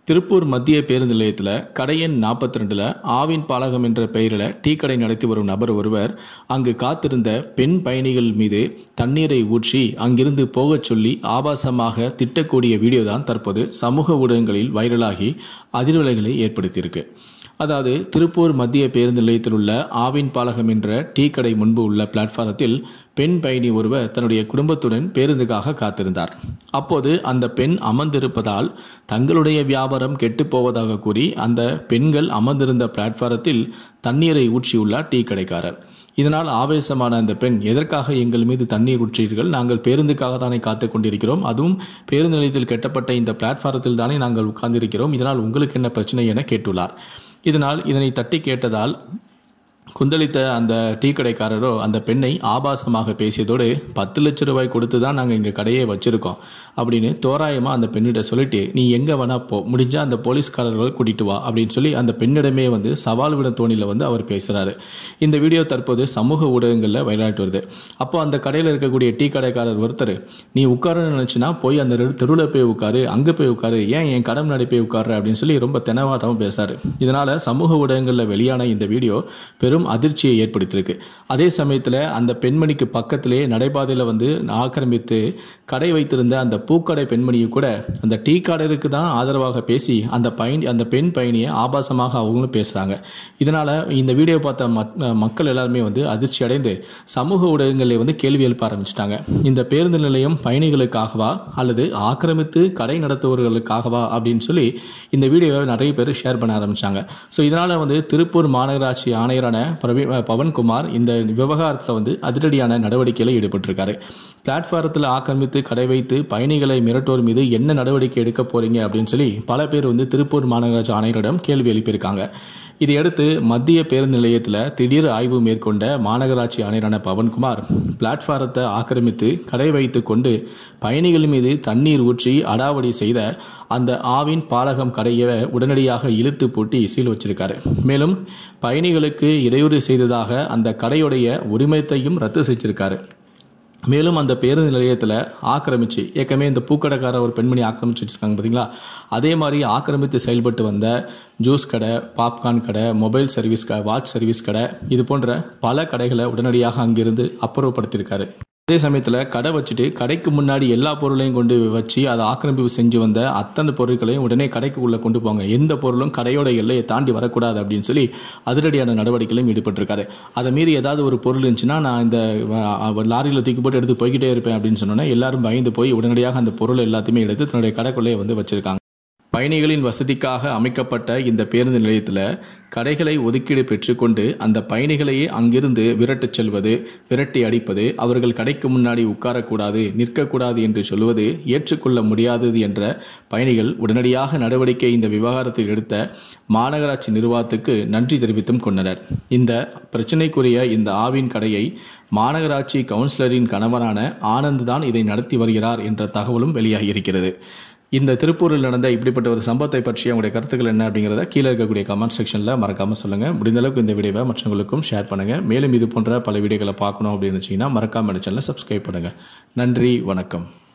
திருப்பூர் மத்திய பேருந்து நிலையத்தில் கடை எண் நாற்பத்தி ரெண்டில் ஆவின் பாலகம் என்ற பெயரில் டீ கடை நடத்தி வரும் நபர் ஒருவர் அங்கு காத்திருந்த பெண் பயணிகள் மீது தண்ணீரை ஊற்றி அங்கிருந்து போகச் சொல்லி ஆபாசமாக திட்டக்கூடிய வீடியோ தான் தற்போது சமூக ஊடகங்களில் வைரலாகி அதிர்வலைகளை ஏற்படுத்தியிருக்கு அதாவது திருப்பூர் மத்திய பேருந்து நிலையத்தில் உள்ள ஆவின் பாலகம் என்ற டீ கடை முன்பு உள்ள பிளாட்ஃபாரத்தில் பெண் பயணி ஒருவர் தன்னுடைய குடும்பத்துடன் பேருந்துக்காக காத்திருந்தார் அப்போது அந்த பெண் அமர்ந்திருப்பதால் தங்களுடைய வியாபாரம் கெட்டுப் போவதாக கூறி அந்த பெண்கள் அமர்ந்திருந்த பிளாட்ஃபாரத்தில் தண்ணீரை ஊற்றியுள்ளார் டீ கடைக்காரர் இதனால் ஆவேசமான அந்த பெண் எதற்காக எங்கள் மீது தண்ணீர் ஊற்றீர்கள் நாங்கள் பேருந்துக்காக தானே காத்து கொண்டிருக்கிறோம் அதுவும் பேருந்து நிலையத்தில் கட்டப்பட்ட இந்த பிளாட்ஃபாரத்தில் தானே நாங்கள் உட்கார்ந்திருக்கிறோம் இதனால் உங்களுக்கு என்ன பிரச்சனை என கேட்டுள்ளார் இதனால் இதனை தட்டி கேட்டதால் குந்தளித்த அந்த டீ கடைக்காரரோ அந்த பெண்ணை ஆபாசமாக பேசியதோடு பத்து லட்ச ரூபாய் கொடுத்து தான் நாங்கள் இங்கே கடையே வச்சுருக்கோம் அப்படின்னு தோராயமாக அந்த பெண்ணிட்ட சொல்லிட்டு நீ எங்கே வேணா போ முடிஞ்சால் அந்த போலீஸ்காரர்கள் கூட்டிட்டு வா அப்படின்னு சொல்லி அந்த பெண்ணிடமே வந்து சவால் விட தோணியில் வந்து அவர் பேசுகிறாரு இந்த வீடியோ தற்போது சமூக ஊடகங்களில் வைரலாட்டு வருது அப்போ அந்த கடையில் இருக்கக்கூடிய டீ கடைக்காரர் ஒருத்தர் நீ உட்காரன்னு நினச்சினா போய் அந்த தெருவில் போய் உட்காரு அங்கே போய் உட்காரு ஏன் என் கடன் முன்னாடி போய் உட்காரு அப்படின்னு சொல்லி ரொம்ப தெனவாட்டமும் பேசாரு இதனால் சமூக ஊடகங்களில் வெளியான இந்த வீடியோ பெரும் அதிர்ச்சியை ஏற்படுத்தியிருக்கு அதே சமயத்தில் அந்த பெண்மணிக்கு பக்கத்திலே நடைபாதையில் வந்து ஆக்கிரமித்து கடை வைத்திருந்த அந்த பூக்கடை பெண்மணியை கூட அந்த டீ கடைக்கு தான் ஆதரவாக பேசி அந்த பயணி அந்த பெண் பயணியை ஆபாசமாக அவங்களும் பேசுகிறாங்க இதனால் இந்த வீடியோ பார்த்த மக்- மக்கள் எல்லாருமே வந்து அதிர்ச்சி அடைந்து சமூக ஊடகங்களில் வந்து கேள்வி எழுப்ப ஆரம்பிச்சிட்டாங்க இந்த பேருந்து நிலையம் பயணிகளுக்காகவா அல்லது ஆக்கிரமித்து கடை நடத்துபவர்களுக்காகவா அப்படின்னு சொல்லி இந்த வீடியோவை நிறைய பேர் ஷேர் பண்ண ஆரம்பிச்சாங்க ஸோ இதனால் வந்து திருப்பூர் மாநகராட்சி ஆணையரான பிரவீ பவன்குமார் இந்த விவகாரத்தில் வந்து அதிரடியான நடவடிக்கையில் ஈடுபட்டிருக்காரு பிளாட்ஃபாரத்தில் ஆக்கிரமித்து கடை வைத்து பயணிகளை மிரட்டோர் மீது என்ன நடவடிக்கை எடுக்க போறீங்க அப்படின்னு சொல்லி பல பேர் வந்து திருப்பூர் மாநகராட்சி ஆணையரிடம் கேள்வி எழுப்பியிருக்காங்க இதையடுத்து மத்திய பேருந்து நிலையத்தில் திடீர் ஆய்வு மேற்கொண்ட மாநகராட்சி ஆணையரான பவன்குமார் பிளாட்ஃபாரத்தை ஆக்கிரமித்து கடை வைத்து கொண்டு பயணிகள் மீது தண்ணீர் ஊற்றி அடாவடி செய்த அந்த ஆவின் பாலகம் கடையை உடனடியாக இழுத்து பூட்டி சீல் வச்சிருக்காரு மேலும் பயணிகளுக்கு இடையூறு செய்ததாக அந்த கடையுடைய உரிமத்தையும் ரத்து செஞ்சிருக்காரு மேலும் அந்த பேருந்து நிலையத்தில் ஆக்கிரமிச்சு ஏற்கனவே இந்த பூக்கடைக்கார ஒரு பெண்மணி ஆக்கிரமிச்சு வச்சுருக்காங்க பார்த்தீங்களா அதே மாதிரி ஆக்கிரமித்து செயல்பட்டு வந்த ஜூஸ் கடை பாப்கார்ன் கடை மொபைல் சர்வீஸ் கடை வாட்ச் சர்வீஸ் கடை இது போன்ற பல கடைகளை உடனடியாக அங்கிருந்து அப்புறப்படுத்தியிருக்காரு அதே சமயத்தில் கடை வச்சுட்டு கடைக்கு முன்னாடி எல்லா பொருளையும் கொண்டு வச்சு அதை ஆக்கிரமிப்பு செஞ்சு வந்த அத்தனை பொருட்களையும் உடனே கடைக்குள்ளே கொண்டு போங்க எந்த பொருளும் கடையோட எல்லையை தாண்டி வரக்கூடாது அப்படின்னு சொல்லி அதிரடியான நடவடிக்கையிலும் ஈடுபட்டிருக்காரு அதை மீறி ஏதாவது ஒரு பொருள் இருந்துச்சுன்னா நான் இந்த லாரியில் தூக்கி போட்டு எடுத்து போய்கிட்டே இருப்பேன் அப்படின்னு சொன்னோன்னே எல்லாரும் பயந்து போய் உடனடியாக அந்த பொருள் எல்லாத்தையுமே எடுத்து தன்னுடைய கடைக்குள்ளேயே வந்து வச்சிருக்காங்க பயணிகளின் வசதிக்காக அமைக்கப்பட்ட இந்த பேருந்து நிலையத்தில் கடைகளை ஒதுக்கீடு பெற்றுக்கொண்டு அந்த பயணிகளையே அங்கிருந்து விரட்டச் செல்வது விரட்டி அடிப்பது அவர்கள் கடைக்கு முன்னாடி உட்காரக்கூடாது நிற்கக்கூடாது என்று சொல்வது ஏற்றுக்கொள்ள முடியாதது என்ற பயணிகள் உடனடியாக நடவடிக்கை இந்த விவகாரத்தில் எடுத்த மாநகராட்சி நிர்வாகத்துக்கு நன்றி தெரிவித்தும் கொண்டனர் இந்த பிரச்சினைக்குரிய இந்த ஆவின் கடையை மாநகராட்சி கவுன்சிலரின் கணவரான ஆனந்த் தான் இதை நடத்தி வருகிறார் என்ற தகவலும் வெளியாகி இருக்கிறது இந்த திருப்பூரில் நடந்த இப்படிப்பட்ட ஒரு சம்பவத்தை பற்றிய உங்களுடைய கருத்துக்கள் என்ன அப்படிங்கிறத கீழே இருக்கக்கூடிய கமெண்ட் செக்ஷனில் மறக்காமல் சொல்லுங்கள் முடிந்த அளவுக்கு இந்த வீடியோவை மற்றவங்களுக்கும் ஷேர் பண்ணுங்கள் மேலும் இது போன்ற பல வீடியோக்களை பார்க்கணும் அப்படின்னு நினச்சிங்கன்னா மறக்காமல் சேனலை சப்ஸ்கிரைப் பண்ணுங்கள் நன்றி வணக்கம்